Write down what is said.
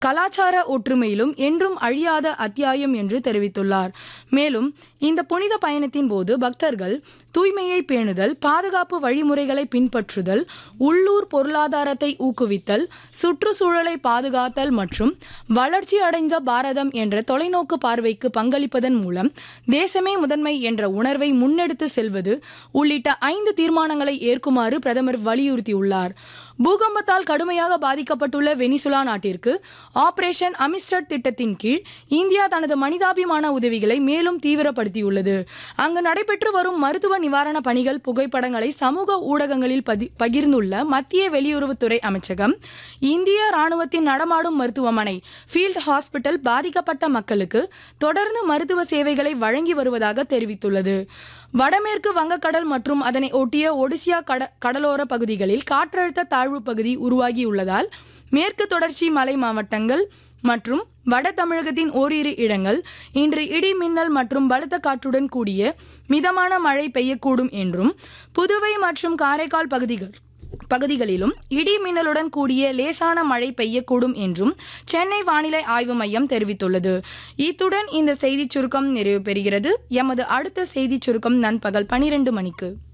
கலாச்சார ஒற்றுமையிலும் என்றும் அழியாத அத்தியாயம் என்று தெரிவித்துள்ளார் மேலும் இந்த புனித பயணத்தின் போது பக்தர்கள் தூய்மையை பேணுதல் பாதுகாப்பு வழிமுறைகளை பின்பற்றுதல் உள்ளூர் பொருளாதாரத்தை ஊக்குவித்தல் சுற்றுச்சூழலை பாதுகாத்தல் மற்றும் வளர்ச்சி அடைந்த பாரதம் என்ற தொலைநோக்கு பார்வைக்கு பங்களிப்பதன் மூலம் தேசமே முதன்மை என்ற உணர்வை முன்னெடுத்து செல்வது உள்ளிட்ட ஐந்து தீர்மானங்களை ஏற்குமாறு பிரதமர் வலியுறுத்தியுள்ளார் பூகம்பத்தால் கடுமையாக பாதிக்கப்பட்டுள்ள வெனிசுலா நாட்டிற்கு ஆபரேஷன் அமிஸ்டர் திட்டத்தின் கீழ் இந்தியா தனது மனிதாபிமான உதவிகளை மேலும் தீவிரப்படுத்தியுள்ளது அங்கு நடைபெற்று வரும் மருத்துவ நிவாரண பணிகள் புகைப்படங்களை சமூக ஊடகங்களில் பதி பகிர்ந்துள்ள மத்திய வெளியுறவுத்துறை அமைச்சகம் இந்திய ராணுவத்தின் நடமாடும் மருத்துவமனை ஃபீல்ட் ஹாஸ்பிட்டல் பாதிக்கப்பட்ட மக்களுக்கு தொடர்ந்து மருத்துவ சேவைகளை வழங்கி வருவதாக தெரிவித்துள்ளது வடமேற்கு வங்கக்கடல் மற்றும் அதனை ஒட்டிய ஒடிசியா கட கடலோர பகுதிகளில் காற்றழுத்த தாழ்வு பகுதி உருவாகியுள்ளதால் மேற்கு தொடர்ச்சி மலை மாவட்டங்கள் மற்றும் வட தமிழகத்தின் ஓரிரு இடங்கள் இன்று இடி மின்னல் மற்றும் பலத்த காற்றுடன் கூடிய மிதமான மழை பெய்யக்கூடும் என்றும் புதுவை மற்றும் காரைக்கால் பகுதிகள் பகுதிகளிலும் இடி மின்னலுடன் கூடிய லேசான மழை பெய்யக்கூடும் என்றும் சென்னை வானிலை ஆய்வு மையம் தெரிவித்துள்ளது இத்துடன் இந்த செய்திச் சுருக்கம் நிறைவு பெறுகிறது எமது அடுத்த செய்திச் சுருக்கம் நண்பகல் பனிரெண்டு மணிக்கு